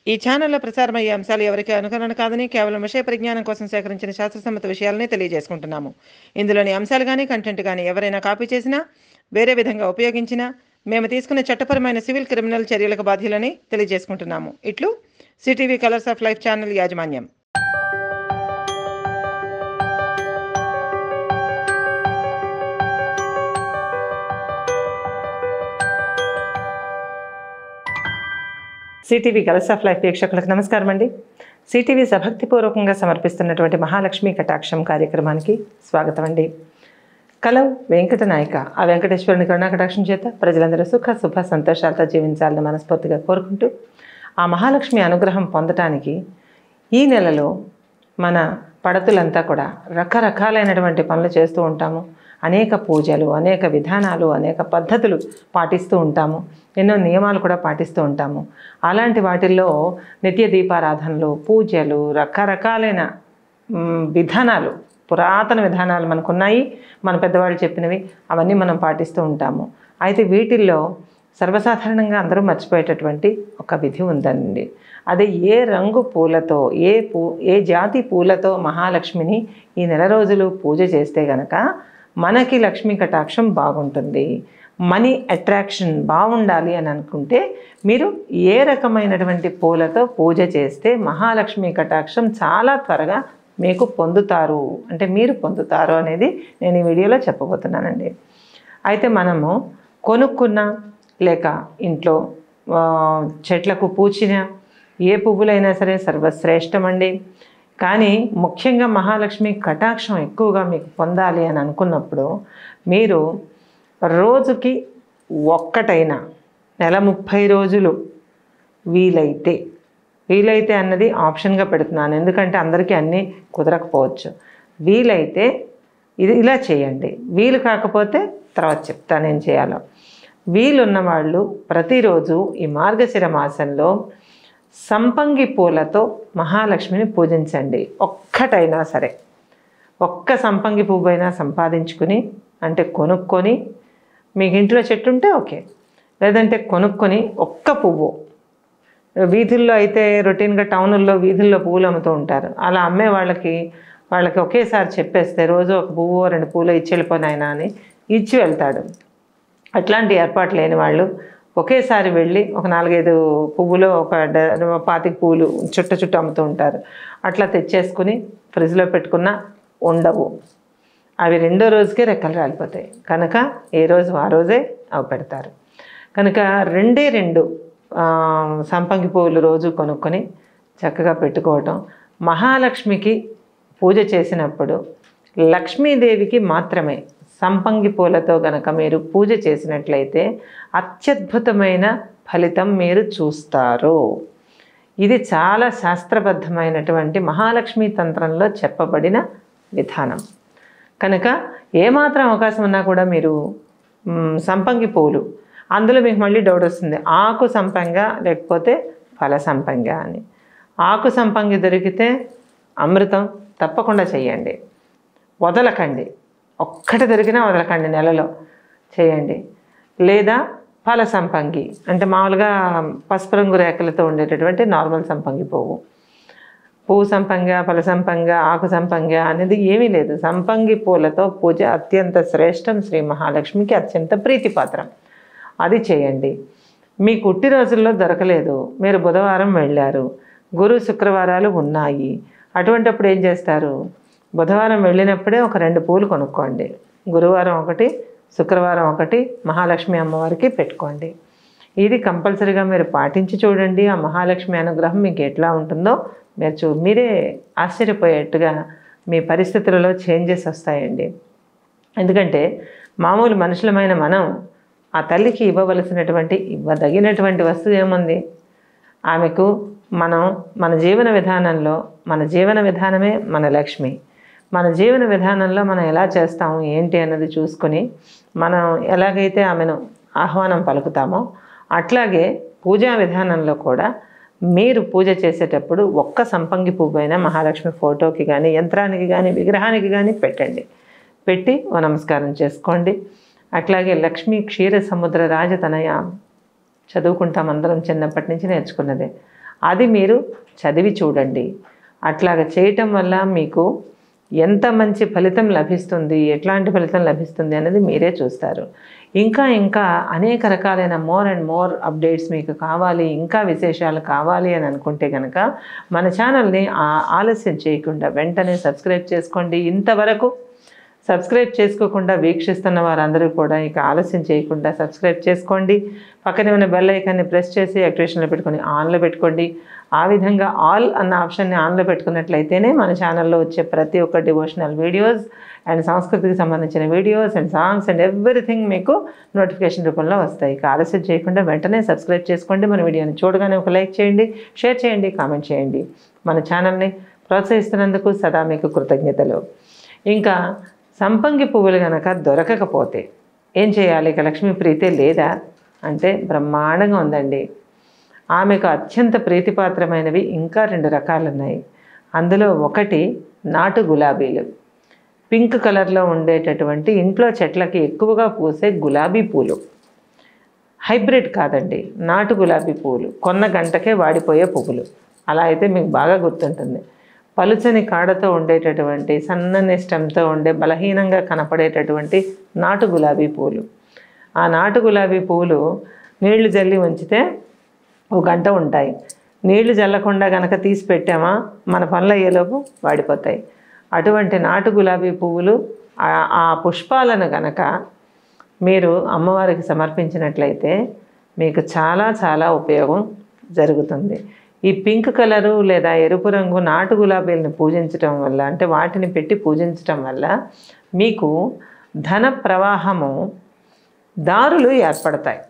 ఈ ఛానల్లో ప్రసారమయ్యే అంశాలు ఎవరికి అనుకరణ కాదని కేవలం విషయ పరిజ్ఞానం కోసం సేకరించిన శాస్త్రసమ్మత విషయాలనే తెలియజేసుకుంటున్నాము ఇందులోని అంశాలు కానీ కంటెంట్ కానీ ఎవరైనా కాపీ చేసినా వేరే విధంగా ఉపయోగించినా మేము తీసుకున్న చట్టపరమైన సివిల్ క్రిమినల్ చర్యలకు బాధ్యులని తెలియజేసుకుంటున్నాము ఇట్లు CTV colors of life channel యాజమాన్యం సిటీవీ కలర్స్ ఆఫ్ లైఫ్ ప్రేక్షకులకు నమస్కారం అండి సిటీవీ సభక్తిపూర్వకంగా సమర్పిస్తున్నటువంటి మహాలక్ష్మి కటాక్షం కార్యక్రమానికి స్వాగతం అండి కలవ్ వెంకట నాయక ఆ వెంకటేశ్వరుని కరుణా కటాక్షం చేత ప్రజలందరూ సుఖ శుభ సంతోషాలతో జీవించాలని మనస్ఫూర్తిగా కోరుకుంటూ ఆ మహాలక్ష్మి అనుగ్రహం పొందటానికి ఈ నెలలో మన పడతులంతా కూడా రకరకాలైనటువంటి పనులు చేస్తూ ఉంటాము అనేక పూజలు అనేక విధానాలు అనేక పద్ధతులు పాటిస్తూ ఉంటాము ఎన్నో నియమాలు కూడా పాటిస్తూ ఉంటాము అలాంటి వాటిల్లో నిత్య దీపారాధనలు పూజలు రకరకాలైన మ్, విధానాలు పురాతన విధానాలు మనకున్నాయి మన పెద్దవాళ్ళు చెప్పినవి అవన్నీ మనం పాటిస్తూ ఉంటాము అయితే వీటిల్లో సర్వసాధారణంగా అందరూ మర్చిపోయేటటువంటి ఒక విధి ఉందండి అదే ఏ రంగు పూలతో ఏ పూ ఏ జాతి పూలతో మహాలక్ష్మిని ఈ నెల రోజులు పూజ చేస్తే గనక మనకి లక్ష్మీ కటాక్షం బాగుంటుంది మనీ అట్రాక్షన్ బాగుండాలి అని అనుకుంటే మీరు ఏ రకమైనటువంటి పూలతో పూజ చేస్తే మహాలక్ష్మి కటాక్షం చాలా త్వరగా మీకు పొందుతారు అంటే మీరు పొందుతారు అనేది నేను ఈ వీడియోలో చెప్పబోతున్నానండి అయితే మనము కొనుక్కున్న లేక ఇంట్లో ఆ, చెట్లకు పూచిన ఏ పువ్వులైనా సరే సర్వశ్రేష్టమండి కానీ ముఖ్యంగా మహాలక్ష్మి కటాక్షం ఎక్కువగా మీకు పొందాలి అని అనుకున్నప్పుడు మీరు రోజుకి ఒక్కటైనా నెల ముప్పై రోజులు వీలైతే వీలైతే అన్నది ఆప్షన్గా పెడుతున్నాను ఎందుకంటే అందరికీ అన్నీ కుదరకపోవచ్చు వీలైతే ఇది ఇలా చేయండి వీలు కాకపోతే తర్వాత చెప్తాను ఏం చేయాలో వీలున్న వాళ్ళు ప్రతిరోజు ఈ మార్గశిర మాసంలో సంపంగి పూలతో మహాలక్ష్మిని పూజించండి ఒక్కటైనా సరే ఒక్క సంపంగి పువ్వు అయినా సంపాదించుకుని అంటే కొనుక్కొని మీకు ఇంట్లో చెట్టు ఉంటే ఓకే లేదంటే కొనుక్కొని ఒక్క పువ్వు వీధుల్లో అయితే రొటీన్గా టౌనుల్లో వీధుల్లో పువ్వులు అమ్ముతూ ఉంటారు అలా అమ్మే వాళ్ళకి వాళ్ళకి ఒకేసారి చెప్పేస్తే రోజు ఒక పువ్వు రెండు పువ్వులు ఇచ్చి వెళ్ళిపోయినాయన అని ఇచ్చి వెళ్తాడు అట్లాంటి ఏర్పాటు లేని వాళ్ళు ఒకేసారి వెళ్ళి ఒక నాలుగైదు పువ్వులు ఒక డ- పాతిక పువ్వులు చుట్ట చుట్టూ అమ్ముతూ ఉంటారు అట్లా తెచ్చేసుకుని ఫ్రిడ్జ్లో పెట్టుకున్న ఉండవు అవి రెండో రోజుకే రెక్కలు రాలిపోతాయి కనుక ఏ రోజు ఆ రోజే అవి పెడతారు కనుక రెండే రెండు ఆ, సంపంగి పువ్వులు రోజు కొనుక్కొని చక్కగా పెట్టుకోవటం మహాలక్ష్మికి పూజ చేసినప్పుడు లక్ష్మీదేవికి మాత్రమే సంపంగి పూలతో గనక మీరు పూజ చేసినట్లయితే అత్యద్భుతమైన ఫలితం మీరు చూస్తారు ఇది చాలా శాస్త్రబద్ధమైనటువంటి మహాలక్ష్మి తంత్రంలో చెప్పబడిన విధానం కనుక ఏమాత్రం అవకాశం ఉన్నా కూడా మీరు మ్, సంపంగి పువ్వులు అందులో మీకు మళ్ళీ డౌట్ వస్తుంది ఆకు సంపంగ లేకపోతే ఫల సంపంగ అని ఆకు సంపంగి దొరికితే అమృతం తప్పకుండా చేయండి వదలకండి ఒక్కటి దొరికినా వదలకండి నెలలో చేయండి లేదా ఫల సంపంగి అంటే మామూలుగా పసుపు రంగు రేఖలతో ఉండేటటువంటి నార్మల్ సంపంగి పువ్వు పువ్వు సంపంగ ఫల సంపంగ ఆకు సంపంగ అనేది ఏమీ లేదు సంపంగి పూలతో పూజ అత్యంత శ్రేష్టం శ్రీ మహాలక్ష్మికి అత్యంత ప్రీతిపాత్రం అది చేయండి మీ కుట్టి రోజుల్లో దొరకలేదు మీరు బుధవారం వెళ్ళారు గురు శుక్రవారాలు ఉన్నాయి అటువంటప్పుడు ఏం చేస్తారు బుధవారం వెళ్ళినప్పుడే ఒక రెండు పూలు కొనుక్కోండి గురువారం ఒకటి శుక్రవారం ఒకటి మహాలక్ష్మి అమ్మవారికి పెట్టుకోండి ఇది కంపల్సరీగా మీరు పాటించి చూడండి ఆ మహాలక్ష్మి అనుగ్రహం మీకు ఎట్లా ఉంటుందో మీరు చూ మీరే ఆశ్చర్యపోయేట్టుగా మీ పరిస్థితులలో చేంజెస్ వస్తాయండి ఎందుకంటే మామూలు మనుషులమైన మనం ఆ తల్లికి ఇవ్వవలసినటువంటి ఇవ్వదగినటువంటి వస్తువు ఏముంది ఆమెకు మనం మన జీవన విధానంలో మన జీవన విధానమే మన లక్ష్మి మన జీవన విధానంలో మనం ఎలా చేస్తాము ఏంటి అన్నది చూసుకొని మనం ఎలాగైతే ఆమెను ఆహ్వానం పలుకుతామో అట్లాగే పూజా విధానంలో కూడా మీరు పూజ చేసేటప్పుడు ఒక్క సంపంగి పువ్వు అయినా మహాలక్ష్మి ఫోటోకి కానీ యంత్రానికి కానీ విగ్రహానికి కానీ పెట్టండి పెట్టి ఓ నమస్కారం చేసుకోండి అట్లాగే లక్ష్మీ క్షీర సముద్ర రాజతనయ చదువుకుంటాం అందరం చిన్నప్పటి నుంచి నేర్చుకున్నదే అది మీరు చదివి చూడండి అట్లాగ చేయటం వల్ల మీకు ఎంత మంచి ఫలితం లభిస్తుంది ఎట్లాంటి ఫలితం లభిస్తుంది అనేది మీరే చూస్తారు ఇంకా ఇంకా అనేక రకాలైన మోర్ అండ్ మోర్ అప్డేట్స్ మీకు కావాలి ఇంకా విశేషాలు కావాలి అని అనుకుంటే కనుక మన ఛానల్ని ఆ- ఆలస్యం చేయకుండా వెంటనే సబ్స్క్రైబ్ చేసుకోండి ఇంతవరకు సబ్స్క్రైబ్ చేసుకోకుండా వీక్షిస్తున్న వారందరూ కూడా ఇక ఆలస్యం చేయకుండా సబ్స్క్రైబ్ చేసుకోండి పక్కనే ఉన్న బెల్ ఐకాన్ని ప్రెస్ చేసి యాక్టివేషన్లో పెట్టుకొని ఆన్లో పెట్టుకోండి ఆ విధంగా ఆల్ అన్న ఆప్షన్ని ఆన్లో పెట్టుకున్నట్లయితేనే మన ఛానల్లో వచ్చే ప్రతి ఒక్క డివోషనల్ వీడియోస్ అండ్ సంస్కృతికి సంబంధించిన videos and songs and everything మీకు నోటిఫికేషన్ రూపంలో వస్తాయి ఇక ఆలస్యం చేయకుండా వెంటనే సబ్స్క్రైబ్ చేసుకోండి మన వీడియోని చూడగానే ఒక లైక్ చేయండి షేర్ చేయండి కామెంట్ చేయండి మన ఛానల్ని ప్రోత్సహిస్తున్నందుకు సదా మీకు కృతజ్ఞతలు ఇంకా సంపంగి పువ్వులు కనుక దొరకకపోతే ఏం చేయాలి ఇక లక్ష్మీ ప్రీతే లేదా అంటే బ్రహ్మాండంగా ఉందండి ఆమెకు అత్యంత ప్రీతిపాత్రమైనవి ఇంకా రెండు రకాలు ఉన్నాయి అందులో ఒకటి నాటు గులాబీలు పింక్ కలర్లో ఉండేటటువంటి ఇంట్లో చెట్లకి ఎక్కువగా పూసే గులాబీ పూలు హైబ్రిడ్ కాదండి నాటు గులాబీ పువ్వులు కొన్న గంటకే వాడిపోయే పువ్వులు అలా అయితే మీకు బాగా గుర్తుంటుంది పలుచని కాడతో ఉండేటటువంటి సన్నని స్టెమ్తో ఉండే బలహీనంగా కనపడేటటువంటి నాటు గులాబీ పువ్వులు ఆ నాటు గులాబీ పువ్వులు నీళ్లు జల్లి ఉంచితే ఒక గంట ఉంటాయి నీళ్లు జల్లకుండా గనక తీసి పెట్టామా మన పనులు అయ్యేలోపు వాడిపోతాయి అటువంటి నాటు గులాబీ పువ్వులు ఆ- ఆ పుష్పాలను గనక మీరు అమ్మవారికి సమర్పించినట్లయితే మీకు చాలా చాలా ఉపయోగం జరుగుతుంది ఈ పింక్ కలరు లేదా ఎరుపు రంగు నాటు గులాబీలను పూజించటం వల్ల అంటే వాటిని పెట్టి పూజించటం వల్ల మీకు ధన ప్రవాహము దారులు ఏర్పడతాయి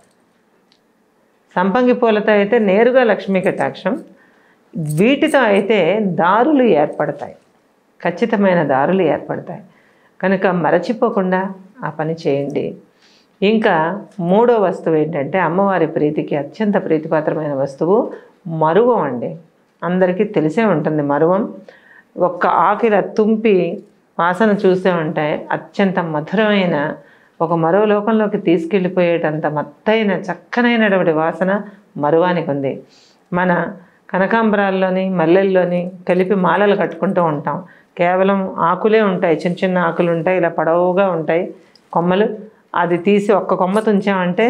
సంపంగి పూలతో అయితే నేరుగా లక్ష్మీ కటాక్షం వీటితో అయితే దారులు ఏర్పడతాయి ఖచ్చితమైన దారులు ఏర్పడతాయి కనుక మరచిపోకుండా ఆ పని చేయండి ఇంకా మూడో వస్తువు ఏంటంటే అమ్మవారి ప్రీతికి అత్యంత ప్రీతిపాత్రమైన వస్తువు మరువం అండి అందరికీ తెలిసే ఉంటుంది మరువం ఒక్క ఆకిల తుంపి వాసన చూసే ఉంటే అత్యంత మధురమైన ఒక మరో లోకంలోకి తీసుకెళ్ళిపోయేటంత మత్తైన చక్కనైనటువంటి వాసన మరువానికి ఉంది మన కనకాంబరాల్లోని మల్లెల్లోని కలిపి మాలలు కట్టుకుంటూ ఉంటాం కేవలం ఆకులే ఉంటాయి చిన్న చిన్న ఆకులు ఉంటాయి ఇలా పొడవుగా ఉంటాయి కొమ్మలు అది తీసి ఒక్క కొమ్మ తుంచామంటే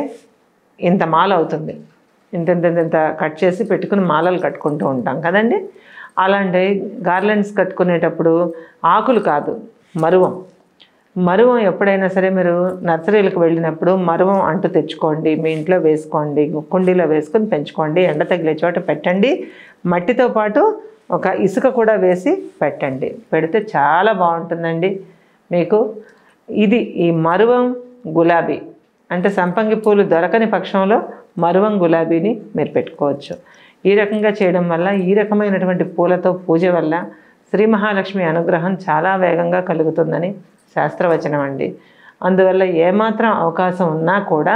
ఇంత మాల అవుతుంది ఇంత ఇంత ఇంత ఇంత కట్ చేసి పెట్టుకుని మాలలు కట్టుకుంటూ ఉంటాం కదండి అలాంటి గార్లెండ్స్ కట్టుకునేటప్పుడు ఆకులు కాదు మరువం మరువం ఎప్పుడైనా సరే మీరు నర్సరీలకు వెళ్ళినప్పుడు మరువం అంటు తెచ్చుకోండి మీ ఇంట్లో వేసుకోండి కుండీలో వేసుకొని పెంచుకోండి ఎండ తగిలే చోట పెట్టండి మట్టితో పాటు ఒక ఇసుక కూడా వేసి పెట్టండి పెడితే చాలా బాగుంటుందండి మీకు ఇది ఈ మరువం గులాబీ అంటే సంపంగి పూలు దొరకని పక్షంలో మరువం గులాబీని మీరు పెట్టుకోవచ్చు ఈ రకంగా చేయడం వల్ల ఈ రకమైనటువంటి పూలతో పూజ వల్ల శ్రీ మహాలక్ష్మి అనుగ్రహం చాలా వేగంగా కలుగుతుందని శాస్త్రవచనం అండి అందువల్ల ఏమాత్రం అవకాశం ఉన్నా కూడా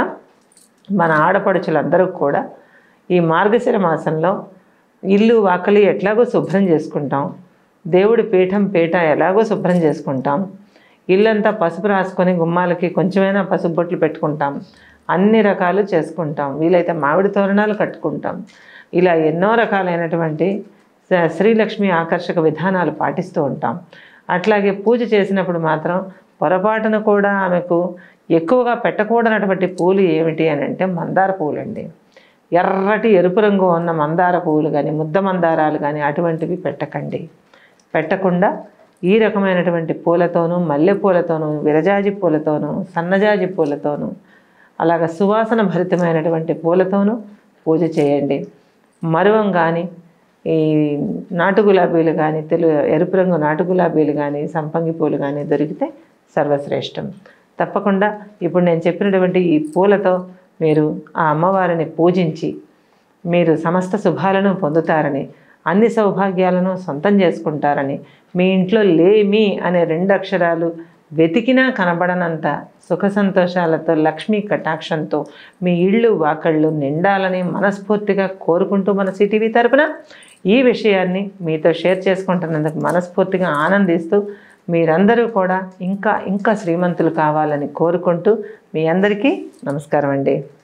మన ఆడపడుచులందరూ కూడా ఈ మార్గశిర మాసంలో ఇల్లు వాకలి ఎట్లాగో శుభ్రం చేసుకుంటాం దేవుడి పీఠం పీట ఎలాగో శుభ్రం చేసుకుంటాం ఇల్లంతా పసుపు రాసుకొని గుమ్మాలకి కొంచెమైనా పసుపు బొట్లు పెట్టుకుంటాం అన్ని రకాలు చేసుకుంటాం వీలైతే మామిడి తోరణాలు కట్టుకుంటాం ఇలా ఎన్నో రకాలైనటువంటి స- శ్రీలక్ష్మి ఆకర్షక విధానాలు పాటిస్తూ ఉంటాం అట్లాగే పూజ చేసినప్పుడు మాత్రం పొరపాటున కూడా ఆమెకు ఎక్కువగా పెట్టకూడనటువంటి పూలు ఏమిటి అని అంటే మందార పూలండి ఎర్రటి ఎరుపు రంగు ఉన్న మందార పువ్వులు కానీ ముద్ద మందారాలు కానీ అటువంటివి పెట్టకండి పెట్టకుండా ఈ రకమైనటువంటి పూలతోనూ మల్లె పూలతోనూ విరజాజి పూలతోనూ సన్నజాజి పూలతోనూ అలాగ సువాసన భరితమైనటువంటి పూలతోనూ పూజ చేయండి మరువం కానీ ఈ నాటు గులాబీలు కానీ తెలు ఎరుపు రంగు నాటు గులాబీలు కానీ సంపంగి పూలు కానీ దొరికితే సర్వశ్రేష్టం తప్పకుండా ఇప్పుడు నేను చెప్పినటువంటి ఈ పూలతో మీరు ఆ అమ్మవారిని పూజించి మీరు సమస్త శుభాలను పొందుతారని అన్ని సౌభాగ్యాలను సొంతం చేసుకుంటారని మీ ఇంట్లో లేమి అనే రెండు అక్షరాలు వెతికినా కనబడనంత సుఖ సంతోషాలతో లక్ష్మీ కటాక్షంతో మీ ఇళ్ళు వాకళ్ళు నిండాలని మనస్ఫూర్తిగా కోరుకుంటూ మన సిటీవీ తరపున ఈ విషయాన్ని మీతో షేర్ చేసుకుంటున్నందుకు మనస్ఫూర్తిగా ఆనందిస్తూ మీరందరూ కూడా ఇంకా ఇంకా శ్రీమంతులు కావాలని కోరుకుంటూ మీ అందరికీ నమస్కారం అండి